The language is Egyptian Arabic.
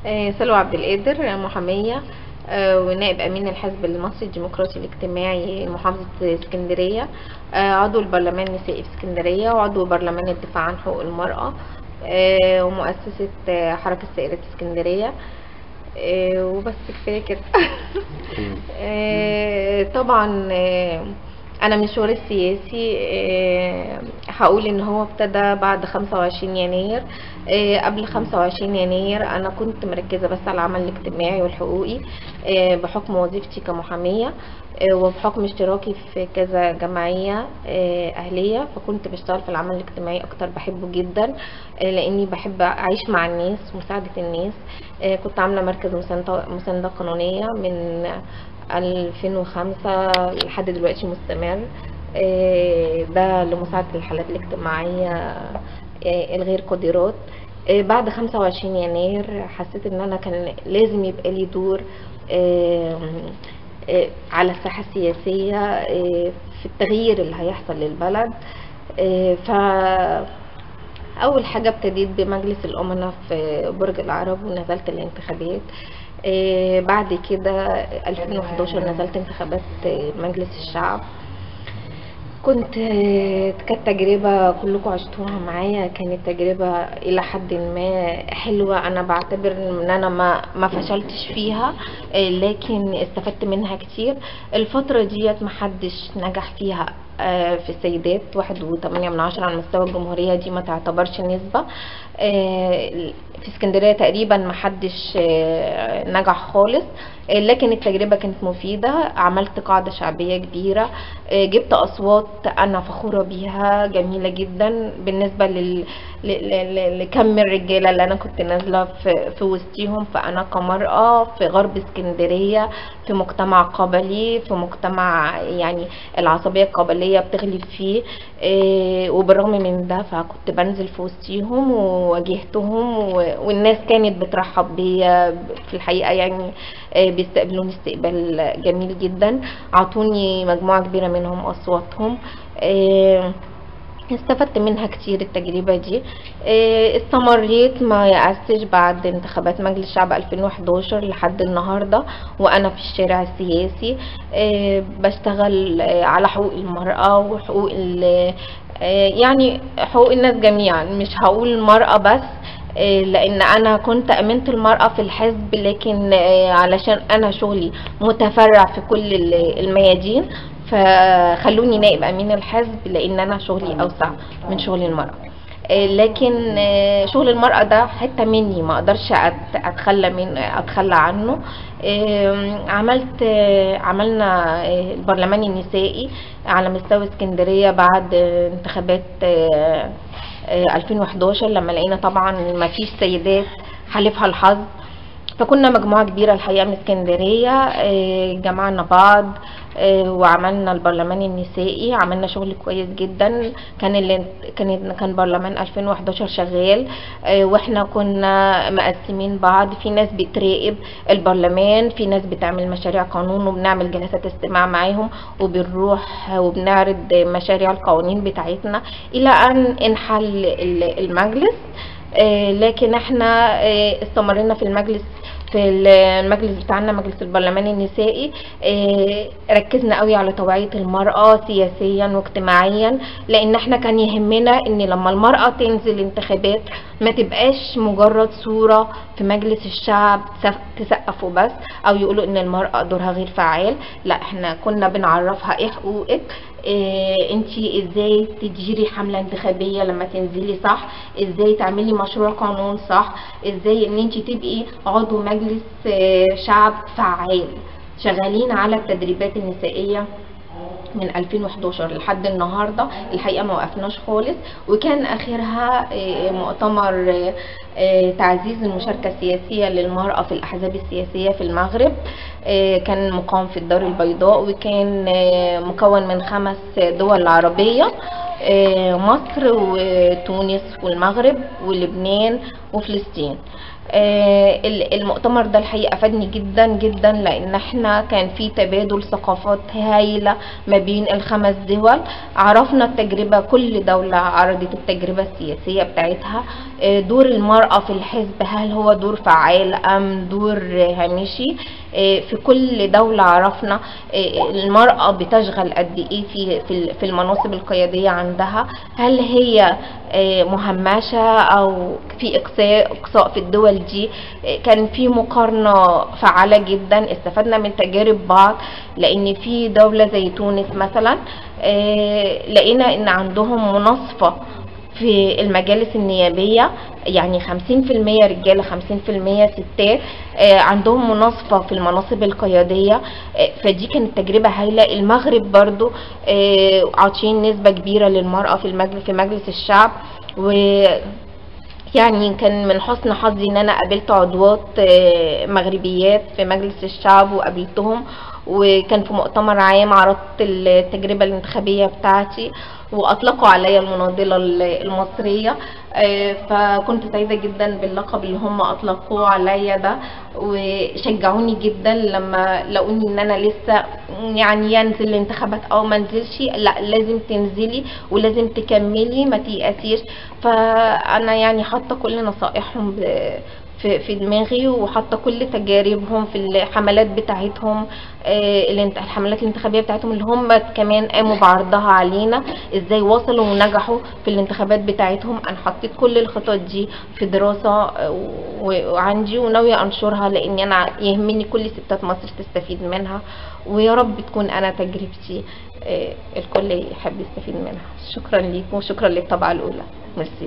آه، سلوى عبد القادر محامية آه، ونائب أمين الحزب المصري الديمقراطي الاجتماعي محافظة اسكندرية آه، عضو البرلمان النسائي في اسكندرية وعضو برلمان الدفاع عن حقوق المرأة آه، ومؤسسة آه، حركة سائرة اسكندرية آه، وبس كفاية كده آه، طبعا آه، انا مشواري السياسي آه، هقول ان هو ابتدى بعد 25 يناير آه، قبل 25 يناير انا كنت مركزه بس على العمل الاجتماعي والحقوقي آه، بحكم وظيفتي كمحاميه آه، وبحكم اشتراكي في كذا جمعيه آه، اهليه فكنت بشتغل في العمل الاجتماعي اكتر بحبه جدا آه، لاني بحب اعيش مع الناس ومساعده الناس آه، كنت عامله مركز مسانده مسانده قانونيه من 2005 لحد دلوقتي مستمر آه، ده لمساعدة الحالات الاجتماعية آه، الغير قادرات آه، بعد 25 يناير حسيت ان انا كان لازم يبقى لي دور آه، آه، على الساحة السياسية آه، في التغيير اللي هيحصل للبلد آه، ف اول حاجه ابتديت بمجلس الامناء في برج العرب ونزلت الانتخابات آه، بعد كده 2011 نزلت انتخابات آه، مجلس الشعب كنت كانت تجربة كلكم عشتوها معايا كانت تجربة إلى حد ما حلوة أنا بعتبر إن أنا ما ما فشلتش فيها آه، لكن استفدت منها كتير الفترة ديت محدش نجح فيها آه، في السيدات واحد وثمانية من عشرة على مستوى الجمهورية دي ما تعتبرش نسبة آه، في اسكندرية تقريبا محدش آه، نجح خالص آه، لكن التجربة كانت مفيدة عملت قاعدة شعبية كبيرة آه، جبت أصوات أنا فخورة بيها جميلة جدا بالنسبة لل... ل... ل... ل- لكم الرجالة اللي أنا كنت نازلة في... في وسطيهم فأنا كمرأة في غرب اسكندرية في مجتمع قبلي في مجتمع يعني العصبية القبلية بتغلب فيه آه، وبالرغم من ده فكنت بنزل في وسطيهم وواجهتهم و... والناس كانت بترحب بيا في الحقيقة يعني آه، بيستقبلوني استقبال جميل جدا عطوني مجموعة كبيرة منهم أصواتهم آه، استفدت منها كتير التجربة دي آه، استمريت ما يأستش بعد انتخابات مجلس الشعب 2011 لحد النهاردة وأنا في الشارع السياسي آه، بشتغل آه، على حقوق المرأة وحقوق ال- آه، يعني حقوق الناس جميعا مش هقول المرأة بس آه، لان انا كنت امنت المرأة في الحزب لكن آه، علشان انا شغلي متفرع في كل ال- الميادين فخلوني نائب امين الحزب لان انا شغلي اوسع من شغل المرأة آه، لكن آه، شغل المرأة ده حتة مني ما اقدرش أت- اتخلى من اتخلى عنه آم، عملت آه، عملنا آه، البرلمان النسائي على مستوى اسكندرية بعد آه، انتخابات آه، آه، 2011 لما لقينا طبعا ما فيش سيدات حالفها الحظ فكنا مجموعة كبيرة الحقيقة من اسكندرية آه، جمعنا بعض آه، وعملنا البرلمان النسائي عملنا شغل كويس جدا كان اللي كان كان برلمان 2011 شغال آه، واحنا كنا مقسمين بعض في ناس بتراقب البرلمان في ناس بتعمل مشاريع قانون وبنعمل جلسات استماع معاهم وبنروح وبنعرض مشاريع القوانين بتاعتنا الى ان انحل ال- المجلس آه، لكن احنا آه، استمرينا في المجلس في المجلس بتاعنا مجلس البرلمان النسائي آه، ركزنا قوي على توعية المرأة سياسيا واجتماعيا لان احنا كان يهمنا ان لما المرأة تنزل انتخابات ما تبقاش مجرد صورة في مجلس الشعب تسف- تسقف وبس او يقولوا ان المرأة دورها غير فعال لا احنا كنا بنعرفها ايه حقوقك إيه انتي ازاي تديري حملة انتخابية لما تنزلي صح ازاي تعملي مشروع قانون صح ازاي ان انتي تبقي عضو مجلس آه، شعب فعال شغالين على التدريبات النسائية من 2011 لحد النهارده الحقيقه ما وقفناش خالص وكان اخرها آه، مؤتمر آه، آه، تعزيز المشاركه السياسيه للمراه في الاحزاب السياسيه في المغرب آه، كان مقام في الدار البيضاء وكان آه، مكون من خمس دول عربيه آه، مصر وتونس والمغرب ولبنان وفلسطين آه، ال- المؤتمر ده الحقيقة فادني جدا جدا لان احنا كان في تبادل ثقافات هايلة ما بين الخمس دول عرفنا التجربة كل دولة عرضت التجربة السياسية بتاعتها آه، دور المرأة في الحزب هل هو دور فعال ام دور هامشي آه، في كل دولة عرفنا آه، المرأة بتشغل قد ايه في في في المناصب القيادية عندها هل هي آه، مهمشة او في اقصاء اقصاء في الدول دي آه، كان في مقارنة فعالة جدا استفدنا من تجارب بعض لان في دولة زي تونس مثلا آه، لقينا ان عندهم مناصفة في المجالس النيابية يعني 50% رجالة 50% ستات آه، عندهم مناصفة في المناصب القيادية آه، فدي كانت تجربة هايلة المغرب برضو آه، عاطين نسبة كبيرة للمرأة في المجلس في مجلس الشعب و يعني كان من حسن حظي ان انا قابلت عضوات آه، مغربيات في مجلس الشعب وقابلتهم وكان في مؤتمر عام عرضت التجربة الانتخابية بتاعتي واطلقوا عليا المناضلة المصرية آه، فكنت سعيدة جدا باللقب اللي هم اطلقوه عليا ده وشجعوني جدا لما لقوني ان انا لسه يعني ينزل الانتخابات او ما نزلش لا لازم تنزلي ولازم تكملي ما تيأسيش فانا يعني حاطه كل نصائحهم ب- في في دماغي وحاطه كل تجاربهم في الحملات بتاعتهم آه، الانت- الحملات الانتخابيه بتاعتهم اللي هم كمان قاموا بعرضها علينا ازاي وصلوا ونجحوا في الانتخابات بتاعتهم انا حطيت كل الخطط دي في دراسه آه، و- وعندي وناويه انشرها لان انا يهمني كل ستات مصر تستفيد منها ويا رب تكون انا تجربتي آه، الكل يحب يستفيد منها شكرا ليكم وشكرا للطبعه الاولى ميرسي